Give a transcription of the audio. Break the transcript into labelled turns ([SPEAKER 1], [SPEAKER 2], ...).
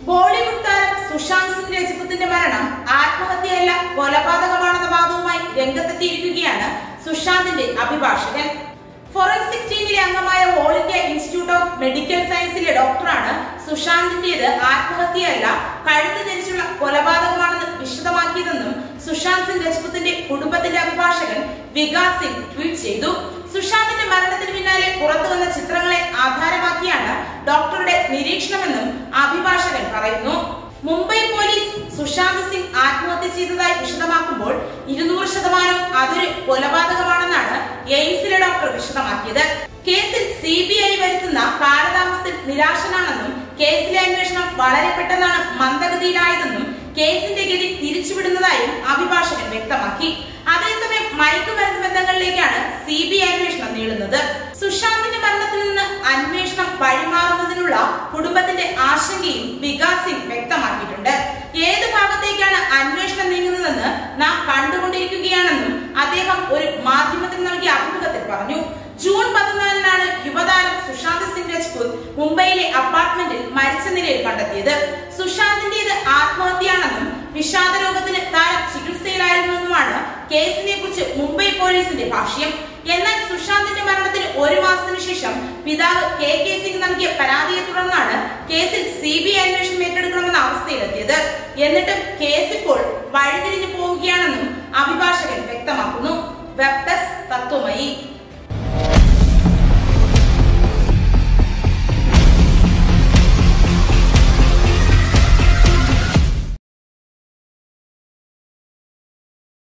[SPEAKER 1] ബോളിവുഡ് താരം സുശാന്ത് സിംഗ് രജപുത്തിന്റെ മരണം ആത്മഹത്യയല്ല കൊലപാതകമാണെന്ന വാദവുമായി രംഗത്തെത്തിയിരിക്കുകയാണ് സുശാന്തിന്റെ അഭിഭാഷകൻ ഫോറൻസിക് ടീമിലെ അംഗമായ all India institute of medical സയൻസിലെ ഡോക്ടറാണ് സുശാന്തിന്റേത് ആത്മഹത്യയല്ല കഴുത്ത് ധരിച്ചുള്ള കൊലപാതകമാണെന്ന് വിശദമാക്കിയതെന്നും സുശാന്ത് സിംഗ് രജപുത്തിന്റെ കുടുംബത്തിന്റെ അഭിഭാഷകൻ വികാസ് സിംഗ് ട്വീറ്റ് ചെയ്തു സുശാന്തിന്റെ മരണത്തിന് പിന്നാലെ പുറത്തു വന്ന ചിത്രങ്ങളെ ആധാരമാക്കിയാണ് ഡോക്ടറുടെ നിരീക്ഷണമെന്നും അഭിഭാഷകൻ പറയുന്നു മുംബൈ പോലീസ് സുശാന്ത് സിംഗ് ആത്മഹത്യ ചെയ്തതായി വിശദമാക്കുമ്പോൾ ഇരുന്നൂറ് ശതമാനവും അതൊരു കൊലപാതകമാണെന്നാണ് എയിംസിലെ ഡോക്ടർ വിശദമാക്കിയത് കേസിൽ സി ബി ഐ വരുത്തുന്ന കാലതാമസത്തിൽ നിരാശനാണെന്നും കേസിലെ അന്വേഷണം വളരെ പെട്ടെന്നാണ് മന്ദഗതിയിലായതെന്നും കേസിന്റെ ഗതി തിരിച്ചുവിടുന്നതായും അഭിഭാഷകൻ വ്യക്തമാക്കി അതേസമയം മയക്കുമരുന്ന് ബന്ധങ്ങളിലേക്കാണ് സി ബി ഐ അന്വേഷണം നീളുന്നത് സുശാന്തിന്റെ മരണത്തിൽ നിന്ന് അന്വേഷണം വഴിമാറുന്നതിനുള്ള കുടുംബത്തിന്റെ ആശങ്കയും വികാസ് സിംഗ് വ്യക്തമാക്കിയിട്ടുണ്ട് ഏത് ഭാഗത്തേക്കാണ് അന്വേഷണം നീങ്ങുന്നതെന്ന് നാം കണ്ടുകൊണ്ടിരിക്കുകയാണെന്നും അദ്ദേഹം ഒരു മാധ്യമത്തിന് നൽകിയ അഭിമുഖത്തിൽ പറഞ്ഞു ജൂൺ പതിനാലിനാണ് യുവതാരം സുശാന്ത് സിംഗ് രജ്പൂത് മുംബൈയിലെ അപ്പാർട്ട്മെന്റിൽ മരിച്ച നിലയിൽ കണ്ടെത്തിയത് സുശാന്തിന്റേത് ആത്മഹത്യയാണെന്നും വിഷാദ രോഗത്തിന് താരം ചികിത്സയിലായിരുന്നുവെന്നുമാണ് കേസിനെ കുറിച്ച് മുംബൈ പോലീസിന്റെ ഭാഷ്യം എന്നാൽ സുശാന്തിന്റെ മരണത്തിന് ഒരു മാസത്തിനു ശേഷം പിതാവ് കെ കെ സിംഗ് നൽകിയ പരാതിയെ തുടർന്നാണ് കേസിൽ സി ബി ഐ അന്വേഷണം ഏറ്റെടുക്കണമെന്ന അവസ്ഥയിലെത്തിയത് എന്നിട്ടും കേസ് ഇപ്പോൾ വഴിതിരിഞ്ഞു പോവുകയാണെന്നും അഭിഭാഷകൻ വ്യക്തമാക്കുന്നു വെബ് ഡെസ്ക് തത്വമയി